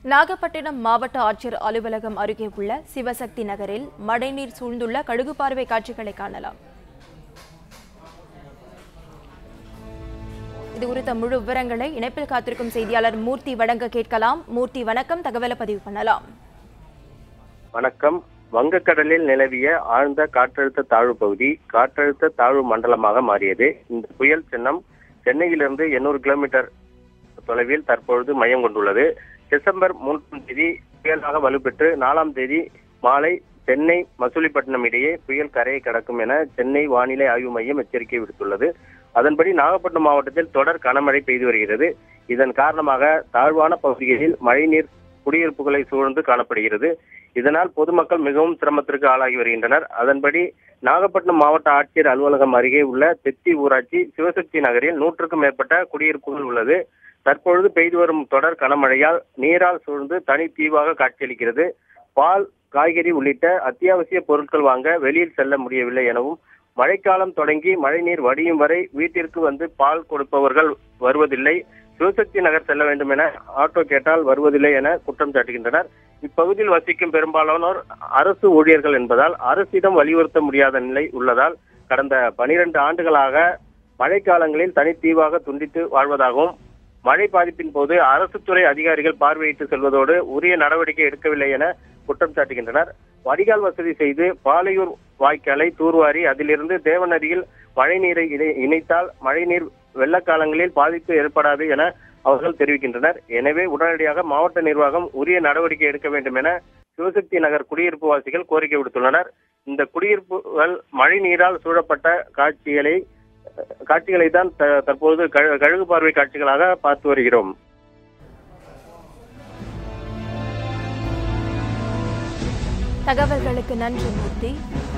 நாகப்பட்டினம் மாவட்ட ஆட்சியர் அலுவலகம் அருகே உள்ள சிவசக்தி நகரில் மழைநீர் சூழ்ந்துள்ள கடுகு பார்வை காட்சிகளை காணலாம் இது குறித்த முழு விவரங்களை இணைப்பில் காத்திருக்கும் செய்தியாளர் மூர்த்தி வழங்க கேட்கலாம் மூர்த்தி வணக்கம் தகவலை பதிவு பண்ணலாம் வணக்கம் வங்கக்கடலில் நிலவிய ஆழ்ந்த காற்றழுத்த தாழ்வு பகுதி காற்றழுத்த தாழ்வு மண்டலமாக மாறியது இந்த புயல் சின்னம் சென்னையிலிருந்து எண்ணூறு கிலோமீட்டர் தொலைவில் தற்பொழுது மையம் கொண்டுள்ளது டிசம்பர் மூன்றாம் தேதி புயலாக வலுப்பெற்று நாலாம் தேதி மாலை சென்னை மசூலிப்பட்டினம் இடையே புயல் கரையை கடக்கும் என சென்னை வானிலை ஆய்வு மையம் எச்சரிக்கை விடுத்துள்ளது அதன்படி நாகப்பட்டினம் மாவட்டத்தில் தொடர் கனமழை பெய்து வருகிறது இதன் காரணமாக தாழ்வான பகுதிகளில் மழைநீர் குடியிருப்புகளை சூழ்ந்து காணப்படுகிறது இதனால் பொதுமக்கள் மிகவும் சிரமத்திற்கு ஆளாகி வருகின்றனர் அதன்படி நாகப்பட்டினம் மாவட்ட ஆட்சியர் அலுவலகம் அருகே உள்ள தெத்தி ஊராட்சி சிவசக்தி நகரில் நூற்றுக்கும் மேற்பட்ட குடியிருப்புகள் உள்ளது தற்பொழுது பெய்து வரும் தொடர் கனமழையால் நீரால் சூழ்ந்து தனி தீவாக காட்சியளிக்கிறது பால் காய்கறி உள்ளிட்ட அத்தியாவசிய பொருட்கள் வாங்க வெளியில் செல்ல முடியவில்லை எனவும் மழைக்காலம் தொடங்கி மழைநீர் வடியும் வரை வீட்டிற்கு வந்து பால் கொடுப்பவர்கள் வருவதில்லை சிவசக்தி நகர் செல்ல வேண்டும் என ஆட்டோ கேட்டால் வருவதில்லை என குற்றம் சாட்டுகின்றனர் இப்பகுதியில் வசிக்கும் பெரும்பாலானோர் அரசு ஊழியர்கள் என்பதால் அரசிடம் வலியுறுத்த முடியாத நிலை உள்ளதால் கடந்த பனிரெண்டு ஆண்டுகளாக மழைக்காலங்களில் தனித்தீவாக துண்டித்து வாழ்வதாகவும் மழை பாதிப்பின் போது அரசு துறை அதிகாரிகள் பார்வையிட்டு செல்வதோடு உரிய நடவடிக்கை எடுக்கவில்லை என குற்றம் சாட்டுகின்றனர் வடிகால் வசதி செய்து பாலையூர் வாய்க்காலை தூர்வாரி அதிலிருந்து தேவநதியில் மழைநீரை இணை- இணைத்தால் மழைநீர் வெள்ளக்காலங்களில் பாதிப்பு ஏற்படாது என அவர்கள் தெரிவிக்கின்றனர் எனவே உடனடியாக மாவட்ட நிர்வாகம் உரிய நடவடிக்கை எடுக்க வேண்டும் என சிவசக்தி நகர் குடியிருப்பு வாசிகள் கோரிக்கை விடுத்துள்ளனர் இந்த குடியிருப்புகள் மழை நீரால் சூழப்பட்ட காட்சிகளை காட்சிகளை தான் த- தற்போது கழு- கழுகு பார்வை காட்சிகளாக பார்த்து வருகிறோம் தகவல்களுக்கு நன்றி மூர்த்தி